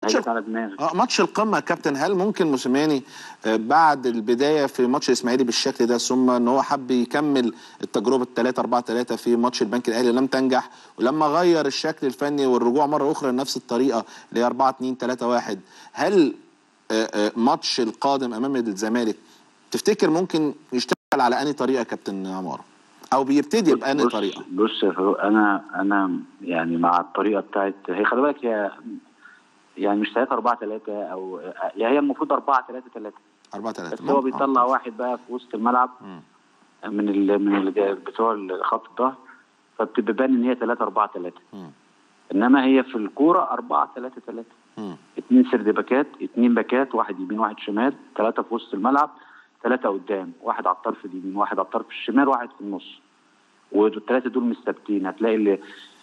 جت على دماغي اه ماتش القمه يا كابتن هل ممكن موسيماني آه، بعد البدايه في ماتش الاسماعيلي بالشكل ده ثم ان هو حب يكمل التجربه 3 4 3 في ماتش البنك الاهلي لم تنجح ولما غير الشكل الفني والرجوع مره اخرى لنفس الطريقه اللي هي 4 2 3 1 هل آه، آه، ماتش القادم امام الزمالك تفتكر ممكن يشتغل على انهي طريقه يا كابتن عمار او بيبتدي بانهي بص- طريقه بص يا فاروق انا انا يعني مع الطريقه بتاعت هي خلي بالك هي يعني مش 3 4 3 او يعني هي المفروض 4 3 3 4 3 بس هو بيطلع واحد بقى في وسط الملعب من ال من ال بتوع خط الظهر فبتبقى باين ان هي 3 4 3 مم. انما هي في الكوره 4 3 3 اثنين سرد باكات اثنين باكات واحد يمين واحد شمال ثلاثه في وسط الملعب ثلاثه قدام واحد على الطرف اليمين واحد على الطرف الشمال واحد في النص والثلاثه دول مش ثابتين هتلاقي اللي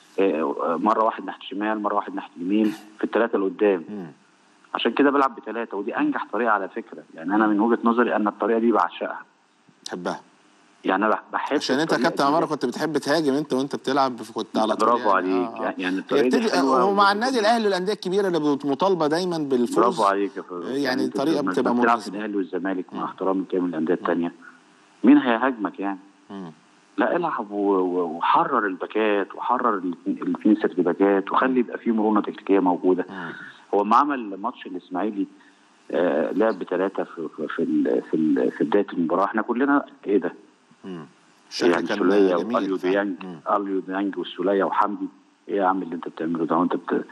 آه، مره واحد ناحيه الشمال مره واحد ناحيه اليمين في الثلاثه اللي قدام عشان كده بلعب بثلاثه ودي انجح طريقه على فكره يعني انا من وجهه نظري ان الطريقه دي بعشقها تحبها يعني انا بحب عشان انت يا الطريقة كابتن دي. عمار كنت بتحب تهاجم انت وانت بتلعب كنت على طول برافو يعني عليك. يعني الطريقة هي دي بتبقى حلوة ومع و- النادي الاهلي والانديه الكبيره اللي بت- مطالبه دايما بالفوز برافو عليك يا فاروق يعني انت طريقة لما بتبقى بتلعب مناسبة. في الاهلي والزمالك مع احترامي كامل للانديه الثانيه مين هيهاجمك يعني؟ مم. لا العب و- و- وحرر الباكات وحرر الاثنين سرد باكات وخلي يبقى في مرونه تكتيكيه موجوده هو ما عمل ماتش الاسماعيلي آه لعب بثلاثه في في في, ال- في, ال- في بدايه المباراه احنا كلنا ايه ده؟ مم. الشكل يعني كان سولية جميل واليو فعلا. ديانج مم. اليو ديانج والسولية وحمدي ايه يا عم اللي انت بتعمله ده وانت بت...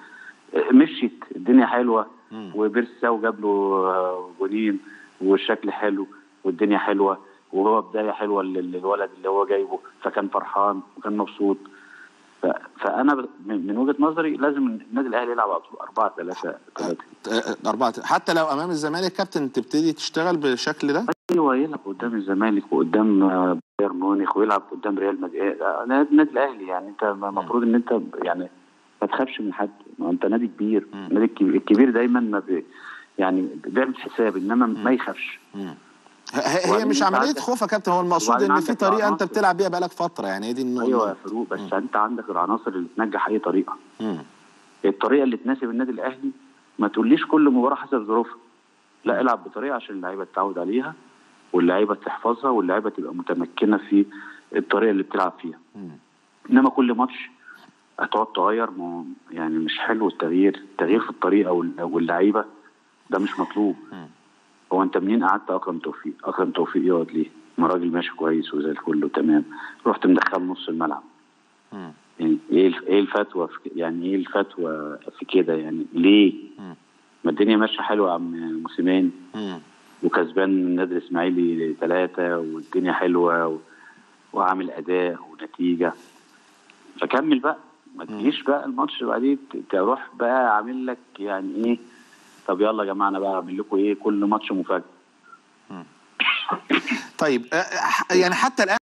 مشيت الدنيا حلوه مم. وبيرساو جاب له آه، جولين والشكل حلو والدنيا حلوه وهو بدايه حلوه لل- للولد اللي هو جايبه فكان فرحان وكان مبسوط ف... فانا ب... من من وجهه نظري لازم النادي الاهلي يلعب 4 3 3 آه، أربعة حتى لو أمام الزمالك كابتن تبتدي تشتغل بالشكل ده ايوه يلعب قدام الزمالك وقدام آه، بايرن ميونخ ويلعب قدام ريال مدريد آه، ده النادي الاهلي يعني انت المفروض ان انت يعني ما تخافش من حد ما انت نادي كبير مم. النادي الكبير- الكبير دايما ما بي يعني بيعمل حساب انما ما يخافش مم. ه- هي هي وبعدين مش انت عملية عندك- خوف يا كابتن هو المقصود وبعدين إن في عندك طريقة أنت عناصر. بتلعب بيها بقالك فترة يعني هي دي النقطة ايوه يا فاروق بس انت عندك العناصر اللي تنجح اي طريقه مم. الطريقه اللي تناسب النادي الاهلي ما تقوليش كل مباراه حسب ظروفها لا العب بطريقه عشان اللعيبه تتعود عليها واللعيبه تحفظها واللعيبه تبقى متمكنه في الطريقه اللي بتلعب فيها مم. انما كل ماتش هتقعد تغير ما يعني مش حلو التغيير التغيير في الطريقه وال- واللعيبه ده مش مطلوب مم. هو انت منين قعدت اكرم توفيق اكرم توفيق يقعد ليه ما راجل ماشي كويس وزي الفل وتمام رحت مدخله نص الملعب مم. يعني ايه الف- ايه الفتوى في ك- يعني ايه الفتوى في كده يعني ليه مم. ما الدنيا ماشيه حلوه يا عم موسيماني مم. وكسبان النادي الاسماعيلي ثلاثه والدنيا حلوه و... وعامل اداء ونتيجه فكمل بقى ما تجيش بقى الماتش بعدين ت- تروح بقى عامل لك يعني ايه طب يلا يا جماعه انا بقى اعمل لكم ايه كل ماتش مفاجاه طيب آه، آه، يعني حتى الآن